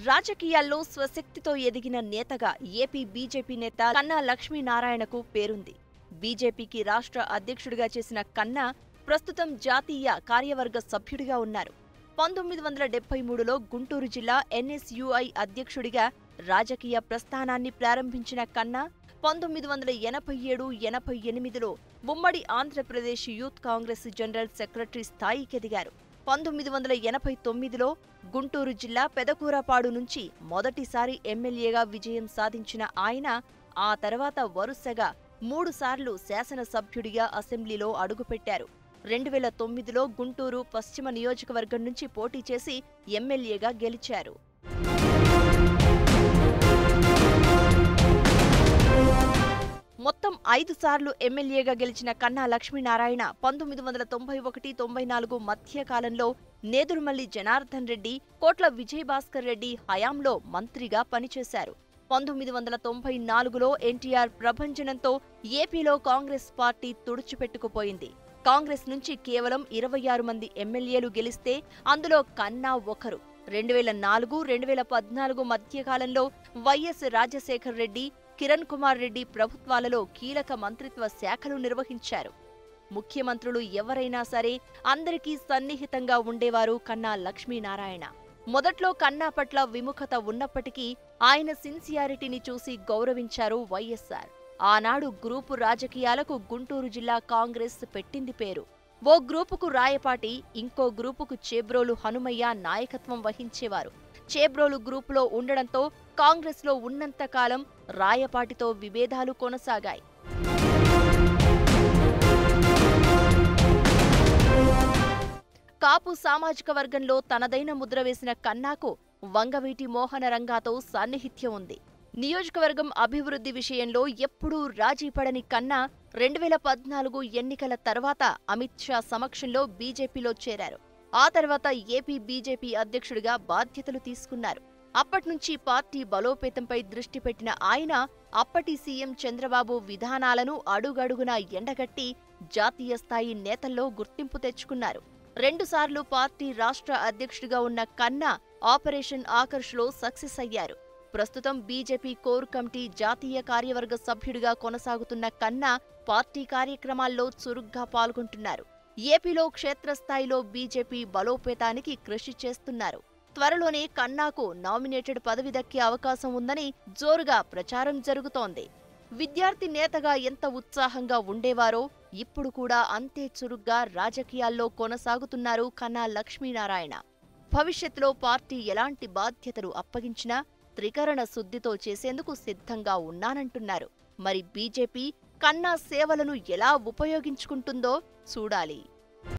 రాజకీయాల్లో స్వశక్తితో ఎదిగిన నేతగా ఏపీ బీజేపీ నేత కన్నా లక్ష్మీనారాయణకు పేరుంది బీజేపీకి రాష్ట్ర అధ్యక్షుడిగా చేసిన కన్నా ప్రస్తుతం జాతీయ కార్యవర్గ సభ్యుడిగా ఉన్నారు పంతొమ్మిది వందల డెబ్బై మూడులో గుంటూరు జిల్లా ఎన్ఎస్యుఐ అధ్యక్షుడిగా రాజకీయ ప్రస్థానాన్ని ప్రారంభించిన కన్నా పంతొమ్మిది వందల ఎనభై ఏడు ఎనభై ఎనిమిదిలో ఉమ్మడి Andhra Pradesh youth Congress general secretary స్థాయికి ఎదిగారు పంతొమ్మిది వందల ఎనభై తొమ్మిదిలో గుంటూరు జిల్లా పెదకూరపాడు నుంచి మొదటిసారి ఎమ్మెల్యేగా విజయం సాధించిన ఆయన ఆ తర్వాత వరుసగా మూడుసార్లు శాసనసభ్యుడిగా అసెంబ్లీలో అడుగుపెట్టారు రెండు వేల తొమ్మిదిలో గుంటూరు పశ్చిమ నియోజకవర్గం నుంచి పోటీ చేసి ఎమ్మెల్యేగా గెలిచారు మొత్తం ఐదు సార్లు ఎమ్మెల్యేగా గెలిచిన కన్నా లక్ష్మీనారాయణ పంతొమ్మిది వందల తొంభై ఒకటి తొంభై నాలుగు మధ్య కాలంలో నేదురుమల్లి జనార్దన్ రెడ్డి కోట్ల విజయభాస్కర్ రెడ్డి హయాంలో మంత్రిగా పనిచేశారు పంతొమ్మిది వందల తొంభై నాలుగులో ఎన్టీఆర్ ప్రభంజనంతో ఏపీలో కాంగ్రెస్ పార్టీ తుడుచుపెట్టుకుపోయింది కాంగ్రెస్ నుంచి కేవలం ఇరవై ఆరు మంది ఎమ్మెల్యేలు గెలిస్తే అందులో కన్నా ఒకరు రెండు వేల నాలుగు రెండు వేల పద్నాలుగు మధ్యకాలంలో వైఎస్ రాజశేఖర్ రెడ్డి కిరణ్ కుమార్ రెడ్డి ప్రభుత్వాలలో కీలక మంత్రిత్వ శాఖలు నిర్వహించారు ముఖ్యమంత్రులు ఎవరైనా సరే అందరికీ సన్నిహితంగా ఉండేవారు కన్నా లక్ష్మీనారాయణ మొదట్లో కన్నా పట్ల విముఖత ఉన్నప్పటికీ ఆయన సిన్సియారిటీని చూసి గౌరవించారు వైఎస్సార్ ఆనాడు గ్రూపు రాజకీయాలకు గుంటూరు జిల్లా కాంగ్రెస్ పెట్టింది పేరు ఓ గ్రూపుకు రాయపాటి ఇంకో గ్రూపుకు చేబ్రోలు హనుమయ్య నాయకత్వం వహించేవారు చేబ్రోలు గ్రూపులో ఉండడంతో కాంగ్రెస్లో ఉన్నంతకాలం రాయపాటితో విభేదాలు కొనసాగాయి కాపు సామాజిక వర్గంలో తనదైన ముద్ర వేసిన కన్నాకు వంగవీటి మోహన రంగాతో సాన్నిహిత్యం ఉంది నియోజకవర్గం అభివృద్ధి విషయంలో ఎప్పుడూ రాజీ పడని కన్నా రెండు వేల పద్నాలుగు ఎన్నికల తర్వాత అమిత్ షా సమక్షంలో బీజేపీలో చేరారు ఆ తర్వాత ఏపీ బీజేపీ అధ్యక్షుడిగా బాధ్యతలు తీసుకున్నారు అప్పట్నుంచి పార్టీ బలోపేతంపై దృష్టి పెట్టిన ఆయన అప్పటి సీఎం చంద్రబాబు విధానాలను అడుగడుగునా ఎండగట్టి జాతీయ స్థాయి నేతల్లో గుర్తింపు తెచ్చుకున్నారు రెండుసార్లు పార్టీ రాష్ట్ర అధ్యక్షుడిగా ఉన్న కన్నా ఆపరేషన్ ఆకర్ష్లో సక్సెస్ అయ్యారు ప్రస్తుతం బీజేపీ కోర్ కమిటీ జాతీయ కార్యవర్గ సభ్యుడిగా కొనసాగుతున్న కన్నా పార్టీ కార్యక్రమాల్లో చురుగ్గా పాల్గొంటున్నారు ఏపీలో క్షేత్రస్థాయిలో బీజేపీ బలోపేతానికి కృషి చేస్తున్నారు త్వరలోనే కన్నాకు నామినేటెడ్ పదవి దక్కే అవకాశం ఉందని జోరుగా ప్రచారం జరుగుతోంది విద్యార్థి నేతగా ఎంత ఉత్సాహంగా ఉండేవారో ఇప్పుడు కూడా అంతే చురుగ్గా రాజకీయాల్లో కొనసాగుతున్నారు కన్నా లక్ష్మీనారాయణ భవిష్యత్తులో పార్టీ ఎలాంటి బాధ్యతలు అప్పగించినా త్రికరణ శుద్ధితో చేసేందుకు సిద్ధంగా ఉన్నానంటున్నారు మరి బీజేపీ కన్నా సేవలను ఎలా ఉపయోగించుకుంటుందో చూడాలి